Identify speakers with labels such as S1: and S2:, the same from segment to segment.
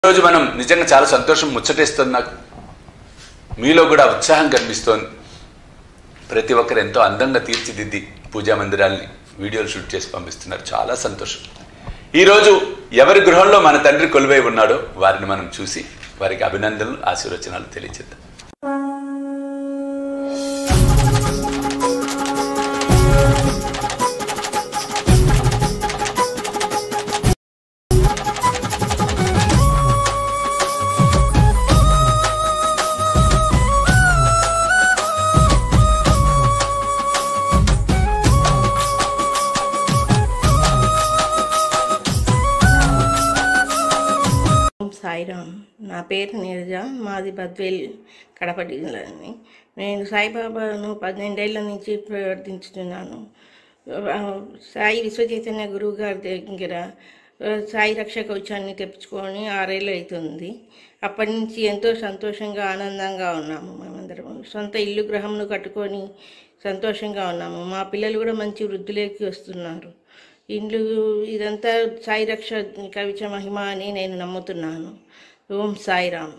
S1: రోజు మనం నిజంగా చాలా సంతోషం ముచ్చటేస్తుంది నాకు మీలో కూడా ఉత్సాహం కనిపిస్తోంది ప్రతి ఒక్కరు ఎంతో అందంగా తీర్చిదిద్ది పూజా మందిరాల్ని వీడియోలు షూట్ చేసి పంపిస్తున్నారు చాలా సంతోషం ఈరోజు ఎవరి గృహంలో మన తండ్రి కొలువై ఉన్నాడో వారిని మనం చూసి వారికి అభినందనలు ఆశీర్వచనాలు తెలియజేద్దాం
S2: ఓం సాయిరామ్ నా పేరు నీరజ మాది బద్వేల్ కడప జిల్లాని నేను సాయిబాబాను పన్నెండేళ్ల నుంచి ప్రవర్తించుతున్నాను ఆ, సాయి విశ్వచైతన్య గురువు గారి దగ్గర ఆ, సాయి రక్ష కవచాన్ని తెప్పించుకొని ఆరేళ్ళు అవుతుంది అప్పటి నుంచి ఎంతో సంతోషంగా ఆనందంగా ఉన్నాము మేమందరం సొంత ఇల్లు గృహంను కట్టుకొని సంతోషంగా ఉన్నాము మా పిల్లలు కూడా మంచి వృద్ధిలోకి వస్తున్నారు ఇండ్లు ఇదంతా సాయి రక్ష కవిచ మహిమ అని నేను నమ్ముతున్నాను ఓం సాయిరామ్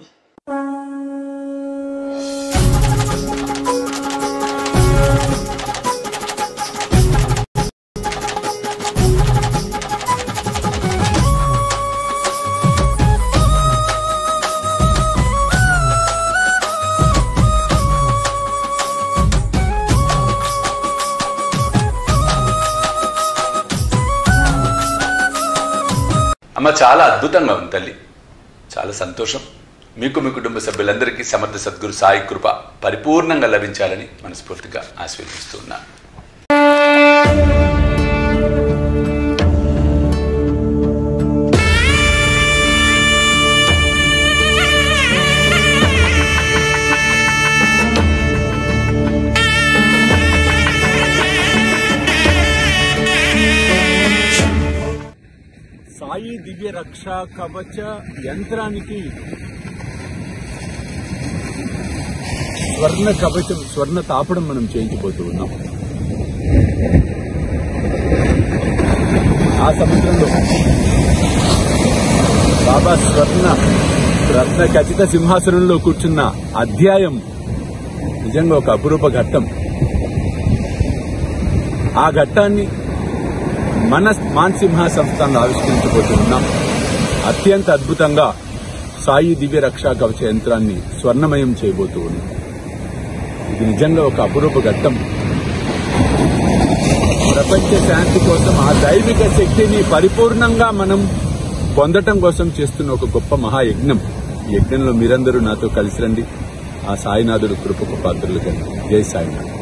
S1: అమ్మ చాలా అద్భుతంగా ఉంది తల్లి చాలా సంతోషం మీకు మీ కుటుంబ సభ్యులందరికీ సమర్థ సద్గురు సాయి కృప పరిపూర్ణంగా లభించాలని మనస్ఫూర్తిగా ఆశీర్వదిస్తూ ఉన్నాను
S3: సాయి దివ్య రక్ష కవచ యంత్రానికి స్వర్ణ కవచం స్వర్ణ తాపడం మనం చేయించబోతూ ఉన్నాం ఆ సముద్రంలో బాబా స్వర్ణ రత్న ఖచ్చిత సింహాసనంలో కూర్చున్న అధ్యాయం నిజంగా ఒక అపురూప ఘట్టం ఆ ఘట్టాన్ని మన మాన్సింహ సంస్థను ఆవిష్కరించబోతున్నాం అత్యంత అద్భుతంగా సాయి దివ్య రక్షా కవచ యంత్రాన్ని స్వర్ణమయం చేయబోతూ ఉన్నాం ఇది నిజంగా ఒక అపురూప ఘట్టం ప్రపంచ శాంతి కోసం ఆ దైవిక శక్తిని పరిపూర్ణంగా మనం పొందటం కోసం చేస్తున్న ఒక గొప్ప మహాయజ్ఞం ఈ యజ్ఞంలో మీరందరూ నాతో కలిసి రండి ఆ సాయినాథుడు కృపకు పాత్రలు కండి జై సాయినాథ్